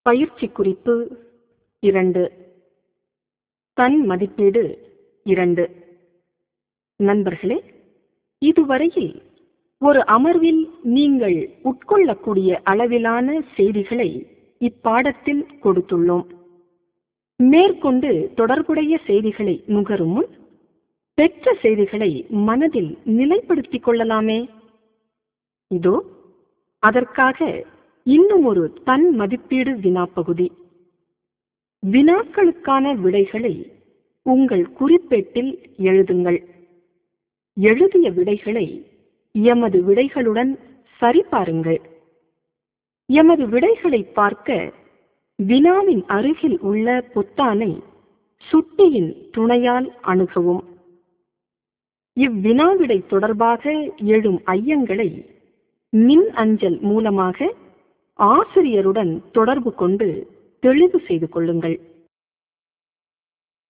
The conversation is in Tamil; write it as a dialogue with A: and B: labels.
A: பயிற்சி குறிப்பு இரண்டு தன் மதிப்பீடு இரண்டு நண்பர்களே இதுவரையில் ஒரு அமர்வில் நீங்கள் உட்கொள்ளக்கூடிய அளவிலான செய்திகளை இப்பாடத்தில் கொடுத்துள்ளோம் மேற்கொண்டு தொடர்புடைய செய்திகளை நுகரும் முன் பெற்ற செய்திகளை மனதில் நிலைப்படுத்திக் கொள்ளலாமே இதோ அதற்காக இன்னும் ஒரு தன் மதிப்பீடு வினாப்பகுதி வினாக்களுக்கான விடைகளை உங்கள் குறிப்பேட்டில் எழுதுங்கள் எழுதிய விடைகளை எமது விடைகளுடன் சரிபாருங்கள் எமது விடைகளை பார்க்க வினாவின் அருகில் உள்ள பொத்தானை சுட்டியின் துணையால் அணுகவும் இவ்வினாவிடை தொடர்பாக எழும் ஐயங்களை மின் அஞ்சல் மூலமாக ஆசிரியருடன் தொடர்பு கொண்டு தெளிவு செய்து கொள்ளுங்கள்